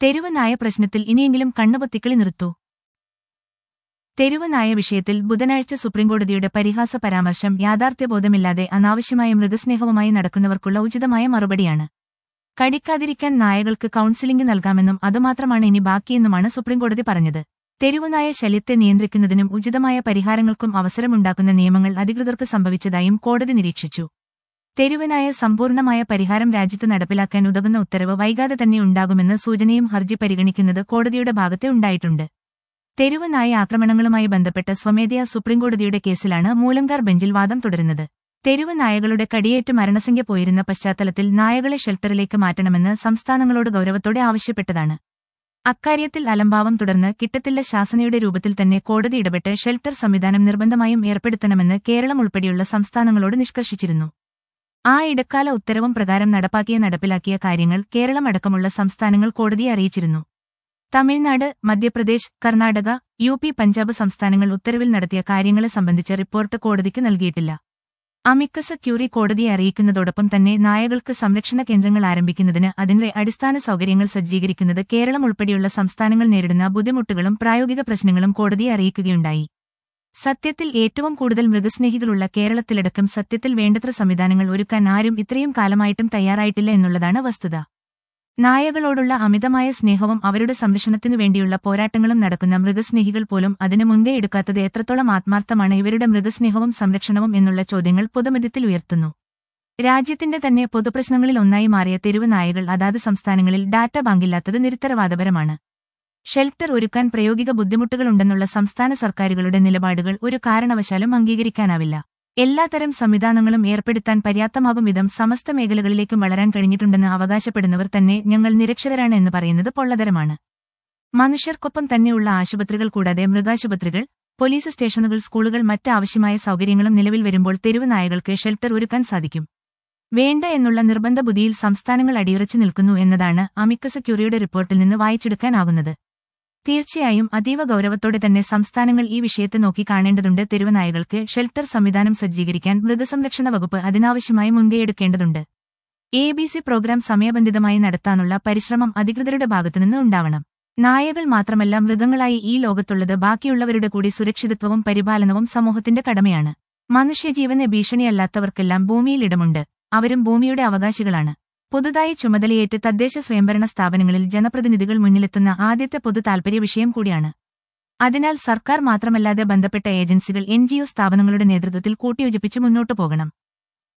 തെരുവ് നായ പ്രശ്നത്തിൽ ഇനിയെങ്കിലും കണ്ണുപൊത്തിക്കളി നിർത്തൂ തെരുവ് നായ വിഷയത്തിൽ ബുധനാഴ്ച സുപ്രീംകോടതിയുടെ പരിഹാസ പരാമർശം യാഥാർത്ഥ്യബോധമില്ലാതെ അനാവശ്യമായ മൃഗസ്നേഹവുമായി നടക്കുന്നവർക്കുള്ള ഉചിതമായ മറുപടിയാണ് കടിക്കാതിരിക്കാൻ നായകൾക്ക് കൌൺസിലിംഗ് നൽകാമെന്നും അതുമാത്രമാണ് ഇനി ബാക്കിയെന്നുമാണ് സുപ്രീംകോടതി പറഞ്ഞത് തെരുവുനായ ശല്യത്തെ നിയന്ത്രിക്കുന്നതിനും ഉചിതമായ പരിഹാരങ്ങൾക്കും അവസരമുണ്ടാക്കുന്ന നിയമങ്ങൾ അധികൃതർക്ക് സംഭവിച്ചതായും കോടതി നിരീക്ഷിച്ചു തെരുവനായ സമ്പൂർണമായ പരിഹാരം രാജ്യത്ത് നടപ്പിലാക്കാൻ ഉതകുന്ന ഉത്തരവ് വൈകാതെ തന്നെ ഉണ്ടാകുമെന്ന് സൂചനയും ഹർജി പരിഗണിക്കുന്നത് കോടതിയുടെ ഭാഗത്തെ ഉണ്ടായിട്ടുണ്ട് തെരുവ് നായ ആക്രമണങ്ങളുമായി ബന്ധപ്പെട്ട സ്വമേധയാ സുപ്രീംകോടതിയുടെ കേസിലാണ് മൂലങ്കാർ ബെഞ്ചിൽ വാദം തുടരുന്നത് തെരുവ് നായകളുടെ കടിയേറ്റ് മരണസംഖ്യ പോയിരുന്ന പശ്ചാത്തലത്തിൽ നായകളെ ഷെൽട്ടറിലേക്ക് മാറ്റണമെന്ന് സംസ്ഥാനങ്ങളോട് ഗൌരവത്തോടെ ആവശ്യപ്പെട്ടതാണ് അക്കാര്യത്തിൽ അലംഭാവം തുടർന്ന് കിട്ടത്തില്ല ശാസനയുടെ രൂപത്തിൽ തന്നെ കോടതി ഇടപെട്ട് ഷെൽട്ടർ സംവിധാനം നിർബന്ധമായും ഏർപ്പെടുത്തണമെന്ന് കേരളം ഉൾപ്പെടെയുള്ള സംസ്ഥാനങ്ങളോട് നിഷ്കർഷിച്ചിരുന്നു ആ ഇടക്കാല ഉത്തരവും പ്രകാരം നടപ്പാക്കിയ നടപ്പിലാക്കിയ കാര്യങ്ങൾ കേരളം അടക്കമുള്ള സംസ്ഥാനങ്ങൾ കോടതിയെ അറിയിച്ചിരുന്നു തമിഴ്നാട് മധ്യപ്രദേശ് കർണാടക യു പി പഞ്ചാബ് സംസ്ഥാനങ്ങൾ ഉത്തരവിൽ നടത്തിയ കാര്യങ്ങളെ സംബന്ധിച്ച റിപ്പോർട്ട് കോടതിക്ക് നൽകിയിട്ടില്ല അമിക്കസ് ക്യൂറി കോടതിയെ അറിയിക്കുന്നതോടൊപ്പം തന്നെ നായകൾക്ക് സംരക്ഷണ കേന്ദ്രങ്ങൾ ആരംഭിക്കുന്നതിന് അതിന്റെ അടിസ്ഥാന സൗകര്യങ്ങൾ സജ്ജീകരിക്കുന്നത് കേരളം ഉൾപ്പെടെയുള്ള സംസ്ഥാനങ്ങൾ നേരിടുന്ന ബുദ്ധിമുട്ടുകളും പ്രായോഗിക പ്രശ്നങ്ങളും കോടതിയെ അറിയിക്കുകയുണ്ടായി സത്യത്തിൽ ഏറ്റവും കൂടുതൽ മൃഗസ്നേഹികളുള്ള കേരളത്തിലടക്കം സത്യത്തിൽ വേണ്ടത്ര സംവിധാനങ്ങൾ ഒരുക്കാൻ ആരും ഇത്രയും കാലമായിട്ടും തയ്യാറായിട്ടില്ല എന്നുള്ളതാണ് വസ്തുത നായകളോടുള്ള അമിതമായ സ്നേഹവും അവരുടെ സംരക്ഷണത്തിനു വേണ്ടിയുള്ള പോരാട്ടങ്ങളും നടക്കുന്ന മൃഗസ്നേഹികൾ പോലും അതിന് മുൻകൈ എടുക്കാത്തത് എത്രത്തോളം ആത്മാർത്ഥമാണ് ഇവരുടെ മൃഗസ്നേഹവും സംരക്ഷണവും എന്നുള്ള ചോദ്യങ്ങൾ പൊതുമധ്യത്തിൽ ഉയർത്തുന്നു രാജ്യത്തിന്റെ തന്നെ പൊതുപ്രശ്നങ്ങളിൽ ഒന്നായി മാറിയ തെരുവ് നായകൾ അതാത് സംസ്ഥാനങ്ങളിൽ ഡാറ്റ ബാങ്കില്ലാത്തത് നിരുത്തരവാദപരമാണ് ഷെൽട്ടർ ഒരുക്കാൻ പ്രായോഗിക ബുദ്ധിമുട്ടുകളുണ്ടെന്നുള്ള സംസ്ഥാന സർക്കാരുകളുടെ നിലപാടുകൾ ഒരു കാരണവശാലും അംഗീകരിക്കാനാവില്ല എല്ലാത്തരം സംവിധാനങ്ങളും ഏർപ്പെടുത്താൻ പര്യാപ്തമാകും വിധം സമസ്ത മേഖലകളിലേക്കും വളരാൻ കഴിഞ്ഞിട്ടുണ്ടെന്ന് അവകാശപ്പെടുന്നവർ തന്നെ ഞങ്ങൾ നിരക്ഷരരാണ് എന്ന് പറയുന്നത് പൊള്ളതരമാണ് മനുഷ്യർക്കൊപ്പം തന്നെയുള്ള ആശുപത്രികൾ കൂടാതെ മൃഗാശുപത്രികൾ പോലീസ് സ്റ്റേഷനുകൾ സ്കൂളുകൾ മറ്റ് ആവശ്യമായ സൗകര്യങ്ങളും നിലവിൽ വരുമ്പോൾ തെരുവ് നായകൾക്ക് ഷെൽട്ടർ ഒരുക്കാൻ സാധിക്കും വേണ്ട എന്നുള്ള നിർബന്ധ ബുദ്ധിയിൽ സംസ്ഥാനങ്ങൾ അടിയുറച്ചു നിൽക്കുന്നു എന്നതാണ് അമിക്കസ് ക്യൂറിയുടെ റിപ്പോർട്ടിൽ നിന്ന് വായിച്ചെടുക്കാനാകുന്നത് തീർച്ചയായും അതീവ ഗൌരവത്തോടെ തന്നെ സംസ്ഥാനങ്ങൾ ഈ വിഷയത്തെ നോക്കി കാണേണ്ടതുണ്ട് തെരുവനായകൾക്ക് ഷെൽട്ടർ സംവിധാനം സജ്ജീകരിക്കാൻ മൃഗസംരക്ഷണ വകുപ്പ് അതിനാവശ്യമായി മുൻകൈയെടുക്കേണ്ടതുണ്ട് എ ബി സി പ്രോഗ്രാം സമയബന്ധിതമായി നടത്താനുള്ള പരിശ്രമം അധികൃതരുടെ ഭാഗത്തുനിന്ന് ഉണ്ടാവണം നായകൾ മാത്രമല്ല മൃഗങ്ങളായി ഈ ലോകത്തുള്ളത് ബാക്കിയുള്ളവരുടെ കൂടി സുരക്ഷിതത്വവും പരിപാലനവും സമൂഹത്തിന്റെ കടമയാണ് മനുഷ്യജീവന് ഭീഷണിയല്ലാത്തവർക്കെല്ലാം ഭൂമിയിൽ ഇടമുണ്ട് അവരും ഭൂമിയുടെ അവകാശികളാണ് പുതുതായി ചുമതലയേറ്റ് തദ്ദേശ സ്വയംഭരണ സ്ഥാപനങ്ങളിൽ ജനപ്രതിനിധികൾ മുന്നിലെത്തുന്ന ആദ്യത്തെ പൊതു താൽപര്യ വിഷയം കൂടിയാണ് അതിനാൽ സർക്കാർ മാത്രമല്ലാതെ ബന്ധപ്പെട്ട ഏജൻസികൾ എൻജിഒ സ്ഥാപനങ്ങളുടെ നേതൃത്വത്തിൽ കൂട്ടിയോജിപ്പിച്ച് മുന്നോട്ടു പോകണം